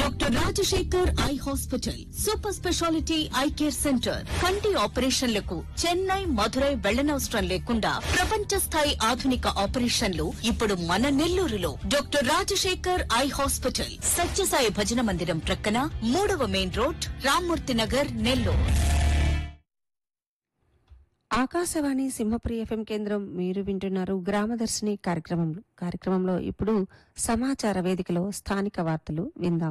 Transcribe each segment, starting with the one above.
doctor Rajasekhar eye hospital super speciality eye care centre కంటి ఆపరేషన్లకు చెన్నై మధురై వెళ్లనవసరం లేకుండా ప్రపంచ స్థాయి ఆధునిక ఆపరేషన్లు ఇప్పుడు మన నెల్లూరులో doctor Rajasekhar eye hospital Sathya Sai Bhajana Mandiram ప్రక్కన మూడవ main road Rammurthy Nagar Nellore Akashvani Simhapuri FM కేంద్రం మీరు వింటున్నారు గ్రామదర్శిని కార్యక్రమంలో కార్యక్రమంలో ఇప్పుడు సమాచార వేదికలో స్థానిక వార్తలు విందాం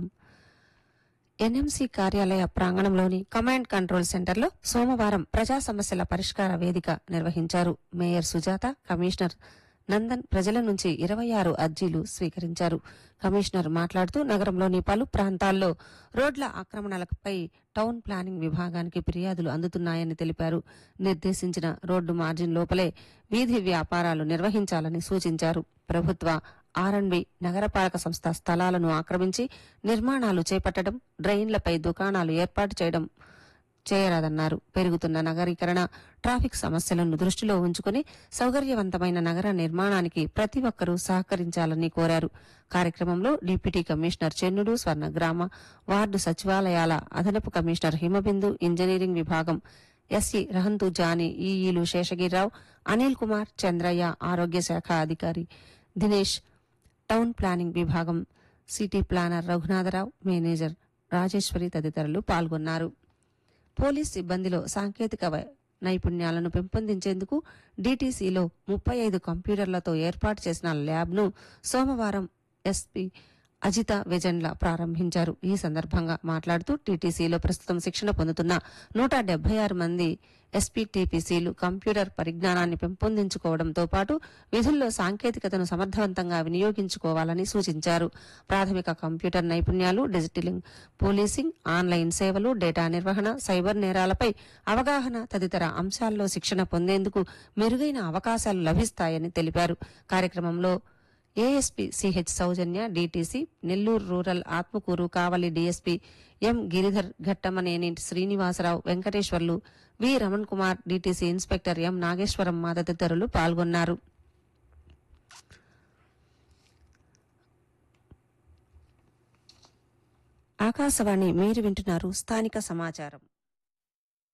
ఎన్ఎంసీ కార్యాలయ ప్రాంగణంలోని కమాండ్ కంట్రోల్ సెంటర్లో సోమవారం ప్రజా సమస్యల పరిష్కార వేదిక నిర్వహించారు మేయర్ సుజాత కమిషనర్ నందన్ ప్రజల నుంచి ఇరవై ఆరు అర్జీలు స్వీకరించారు కమిషనర్ మాట్లాడుతూ నగరంలోని పలు ప్రాంతాల్లో రోడ్ల ఆక్రమణలపై టౌన్ ప్లానింగ్ విభాగానికి ఫిర్యాదులు అందుతున్నాయని తెలిపారు నిర్దేశించిన రోడ్డు మార్జిన్ లోపలే వీధి వ్యాపారాలు నిర్వహించాలని సూచించారు ప్రభుత్వ ఆర్ఎండ్బి నగరపాలక సంస్థ స్థలాలను ఆక్రమించి నిర్మాణాలు చేపట్టడం డ్రైన్లపై దుకాణాలు ఏర్పాటు చేయడం చేయరాదన్నారు పెరుగుతున్న నగరీకరణ ట్రాఫిక్ సమస్యలను దృష్టిలో ఉంచుకుని సౌకర్యవంతమైన నగర నిర్మాణానికి ప్రతి ఒక్కరూ సహకరించాలని కోరారు కార్యక్రమంలో డిప్యూటీ కమిషనర్ చెన్నుడు స్వర్ణ గ్రామ వార్డు సచివాలయాల అదనపు కమిషనర్ హిమబిందు ఇంజనీరింగ్ విభాగం ఎస్సీ రహంతు జానీ ఈఈలు శేషగిరిరావు అనిల్ కుమార్ చంద్రయ్య ఆరోగ్య శాఖ అధికారి దినేష్ టౌన్ ప్లానింగ్ విభాగం city planner Raghunatharao manager Rajeswari తదితరులు పాల్గొన్నారు పోలీస్ సిబ్బందిలో సాంకేతిక వై- నైపుణ్యాలను పెంపొందించేందుకు డీటీసీలో ముప్పై ఐదు కంప్యూటర్లతో ఏర్పాటు చేసిన ల్యాబ్ను సోమవారం ఎస్పీ అజిత వెజండ్ల ప్రారంభించారు ఈ సందర్భంగా మాట్లాడుతూ టీటీసీలో ప్రస్తుతం శిక్షణ పొందుతున్న నూట డెబ్బై ఆరు మంది ఎస్పీటీపీసీలు కంప్యూటర్ పరిజ్ఞానాన్ని పెంపొందించుకోవడంతో పాటు విధుల్లో సాంకేతికతను సమర్థవంతంగా వినియోగించుకోవాలని సూచించారు ప్రాథమిక కంప్యూటర్ నైపుణ్యాలు డిజిటలింగ్ పోలీసింగ్ ఆన్లైన్ సేవలు డేటా నిర్వహణ సైబర్ నేరాలపై అవగాహన తదితర అంశాల్లో శిక్షణ పొందేందుకు మెరుగైన అవకాశాలు లభిస్తాయని తెలిపారు కార్యక్రమంలో ASP CH Soujanya DTC Nellore rural Atmakur Kavali DSP M Giridhar Ghattamaneni Srinivasarao Venkateswarlu V Raman Kumar DTC inspector M Nageswaramma తదితరులు పాల్గొన్నారు ఆకాశవాణి మీరు వింటున్నారు స్థానిక సమాచారం